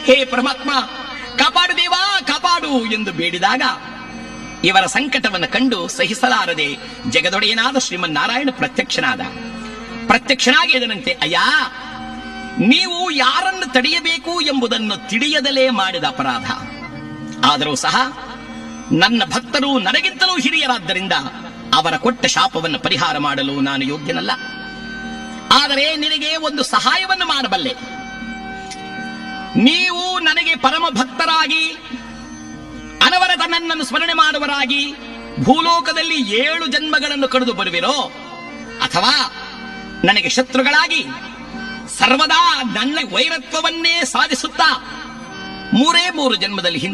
ಹೇ ಪರಮಾತ್ಮ ಕಾಪಾಡು ದೇವಾ ಕಾಪಾಡು ಎಂದು ಬೇಡಿದಾಗ ಇವರ ಸಂಕಟವನ್ನು ಕಂಡು ಸಹಿಸಲಾರದೆ ಜಗದೊಡೆಯನಾದ ಶ್ರೀಮನ್ನಾರಾಯಣ ಪ್ರತ್ಯಕ್ಷನಾದ ಪ್ರತ್ಯಕ್ಷನಾಗಿ ಇದನಂತೆ ಅಯ್ಯ ನೀವು ಯಾರನ್ನು ತಡೆಯಬೇಕು ಎಂಬುದನ್ನು ತಿಳಿಯದಲೇ ಮಾಡಿದ ಅಪರಾಧ ಆದರೂ ಸಹ ನನ್ನ ಭಕ್ತರು ನನಗಿಂತಲೂ ಹಿರಿಯರಾದ್ದರಿಂದ ಅವರ ಕೊಟ್ಟ ಶಾಪವನ್ನು ಪರಿಹಾರ ಮಾಡಲು ನಾನು ಯೋಗ್ಯನಲ್ಲ ಆದರೆ ನಿನಗೆ ಒಂದು ಸಹಾಯವನ್ನು ಮಾಡಬಲ್ಲೆ ನೀವು ನನಗೆ ಪರಮ ಭಕ್ತರಾಗಿ ಅನವರತ ನನ್ನನ್ನು ಸ್ಮರಣೆ ಮಾಡುವರಾಗಿ ಭೂಲೋಕದಲ್ಲಿ ಏಳು ಜನ್ಮಗಳನ್ನು ಕಳೆದು ಬರುವಿರೋ ಅಥವಾ ನನಗೆ ಶತ್ರುಗಳಾಗಿ ಸರ್ವದಾ ನನ್ನ ವೈರತ್ವವನ್ನೇ ಸಾಧಿಸುತ್ತಾ ಮೂರೇ ಮೂರು ಜನ್ಮದಲ್ಲಿ ಹಿಂದೆ